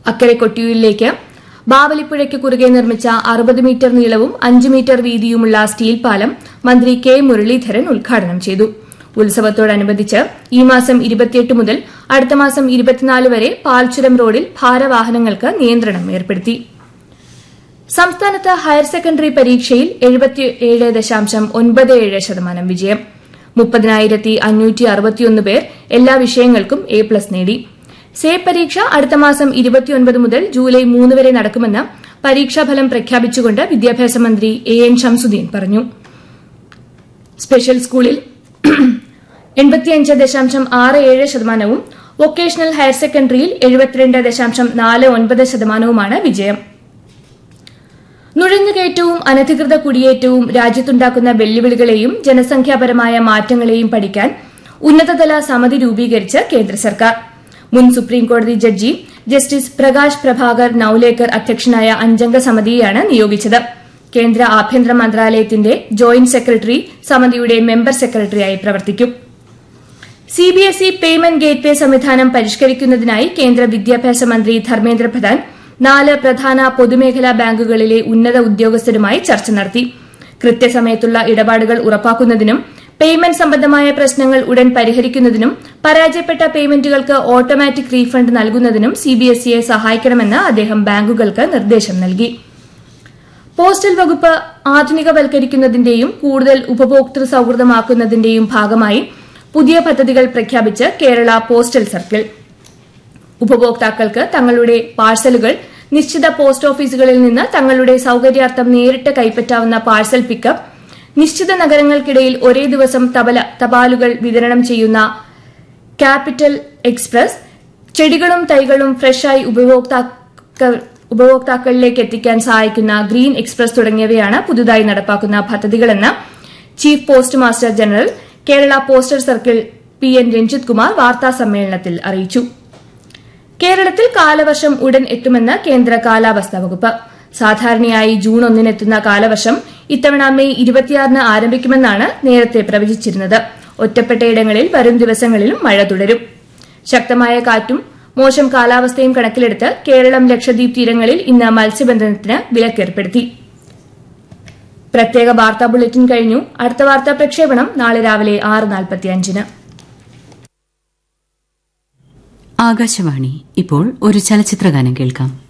അക്കരെ കൊട്ടിയൂരിലേക്ക് ബാവലിപ്പുഴയ്ക്ക് കുറുകെ നിർമ്മിച്ച അറുപത് മീറ്റർ നീളവും അഞ്ച് മീറ്റർ വീതിയുമുള്ള സ്റ്റീൽ പാലം മന്ത്രി കെ മുരളീധരൻ ഉദ്ഘാടനം ചെയ്തു ഉത്സവത്തോടനുബന്ധിച്ച് ഈ മാസം ഇരുപത്തിയെട്ട് മുതൽ അടുത്ത മാസം ഇരുപത്തിനാല് വരെ പാൽച്ചുരം റോഡിൽ ഭാരവാഹനങ്ങൾക്ക് നിയന്ത്രണം ഏർപ്പെടുത്തി സംസ്ഥാനത്ത് ഹയർ സെക്കൻഡറി പരീക്ഷയിൽ എഴുപത്തിയേഴ് ദശാംശം ഒൻപത് ഏഴ് ശതമാനം വിജയം മുപ്പതിനായിരത്തി അഞ്ഞൂറ്റി അറുപത്തിയൊന്ന് പേർ എല്ലാ വിഷയങ്ങൾക്കും എ പ്ലസ് നേടി സേ പരീക്ഷ അടുത്ത മാസം ഇരുപത്തിയൊൻപത് മുതൽ ജൂലൈ മൂന്ന് വരെ നടക്കുമെന്ന് പരീക്ഷാഫലം പ്രഖ്യാപിച്ചുകൊണ്ട് വിദ്യാഭ്യാസ മന്ത്രി എ എൻ ഷംസുദ്ദീൻ പറഞ്ഞു സ്പെഷ്യൽ സ്കൂളിൽ എൺപത്തിയഞ്ച് ദശാംശം ആറ് ഏഴ് ശതമാനവും വൊക്കേഷണൽ ഹയർ സെക്കൻഡറിയിൽ എഴുപത്തിരണ്ട് ദശാംശം നാല് ഒൻപത് ശതമാനവുമാണ് വിജയം നുഴഞ്ഞുകയറ്റവും അനധികൃത കുടിയേറ്റവും രാജ്യത്തുണ്ടാക്കുന്ന വെല്ലുവിളികളെയും ജനസംഖ്യാപരമായ മാറ്റങ്ങളെയും പഠിക്കാൻ ഉന്നതതല സമിതി രൂപീകരിച്ച് കേന്ദ്ര സർക്കാർ മുൻ സുപ്രീംകോടതി ജഡ്ജി ജസ്റ്റിസ് പ്രകാശ് പ്രഭാകർ നൌലേക്കർ അധ്യക്ഷനായ അഞ്ചംഗ സമിതിയെയാണ് നിയോഗിച്ചത് കേന്ദ്ര ആഭ്യന്തര മന്ത്രാലയത്തിന്റെ ജോയിന്റ് സെക്രട്ടറി സമിതിയുടെ മെമ്പർ സെക്രട്ടറിയായി പ്രവർത്തിക്കും സിബിഎസ്ഇ പേയ്മെന്റ് ഗേറ്റ്വേ സംവിധാനം പരിഷ്കരിക്കുന്നതിനായി കേന്ദ്ര വിദ്യാഭ്യാസ മന്ത്രി ധർമ്മേന്ദ്ര പ്രധാൻ നാല് പ്രധാന പൊതുമേഖലാ ബാങ്കുകളിലെ ഉന്നത ഉദ്യോഗസ്ഥരുമായി ചർച്ച നടത്തി കൃത്യസമയത്തുള്ള ഇടപാടുകൾ ഉറപ്പാക്കുന്നതിനും പേയ്മെന്റ് സംബന്ധമായ പ്രശ്നങ്ങൾ ഉടൻ പരിഹരിക്കുന്നതിനും പരാജയപ്പെട്ട പേയ്മെന്റുകൾക്ക് ഓട്ടോമാറ്റിക് റീഫണ്ട് നൽകുന്നതിനും സിബിഎസ്ഇയെ സഹായിക്കണമെന്ന് അദ്ദേഹം ബാങ്കുകൾക്ക് നിർദ്ദേശം നൽകി പോസ്റ്റൽ വകുപ്പ് ആധുനികവൽക്കരിക്കുന്നതിന്റെയും കൂടുതൽ ഉപഭോക്തൃ സൌഹൃദമാക്കുന്നതിന്റെയും ഭാഗമായി പുതിയ പദ്ധതികൾ പ്രഖ്യാപിച്ച് കേരള പോസ്റ്റൽ സർക്കിൾ ഉപഭോക്താക്കൾക്ക് തങ്ങളുടെ പാഴ്സലുകൾ നിശ്ചിത പോസ്റ്റ് ഓഫീസുകളിൽ നിന്ന് തങ്ങളുടെ സൌകര്യാർത്ഥം നേരിട്ട് കൈപ്പറ്റാവുന്ന പാഴ്സൽ പിക്കപ്പ് നിശ്ചിത നഗരങ്ങൾക്കിടയിൽ ഒരേ ദിവസം തപാലുകൾ വിതരണം ചെയ്യുന്ന ക്യാപിറ്റൽ എക്സ്പ്രസ് ചെടികളും തൈകളും ഫ്രഷായി ഉപഭോക്താക്കളിലേക്ക് എത്തിക്കാൻ സഹായിക്കുന്ന ഗ്രീൻ എക്സ്പ്രസ് തുടങ്ങിയവയാണ് പുതുതായി നടപ്പാക്കുന്ന പദ്ധതികളെന്ന് chief post master general Kerala postal circle P N Ranjith Kumar വാർത്താ സമ്മേളനത്തിൽ അറിയിച്ചു കേരളത്തിൽ കാലവർഷം ഉടൻ എത്തുമെന്ന് കേന്ദ്ര കാലാവസ്ഥാ വകുപ്പ് സാധാരണയായി ജൂൺ ഒന്നിനെത്തുന്ന കാലവർഷം ഇത്തവണ മെയ് ഇരുപത്തിയാറിന് ആരംഭിക്കുമെന്നാണ് നേരത്തെ പ്രവചിച്ചിരുന്നത് ഒറ്റപ്പെട്ടയിടങ്ങളിൽ വരും ദിവസങ്ങളിലും മഴ തുടരും ശക്തമായ കാറ്റും മോശം കാലാവസ്ഥയും കണക്കിലെടുത്ത് കേരളം ലക്ഷദ്വീപ് തീരങ്ങളിൽ ഇന്ന് മത്സ്യബന്ധനത്തിന് വിലക്കേർപ്പെടുത്തി പ്രത്യേക വാർത്താ ബുള്ളറ്റിൻ കഴിഞ്ഞു അടുത്ത വാർത്താ പ്രക്ഷേപണം നാളെ രാവിലെ ആറ് നാൽപ്പത്തിയഞ്ചിന് ആകാശവാണി ഇപ്പോൾ ഒരു ചലച്ചിത്രഗാനം കേൾക്കാം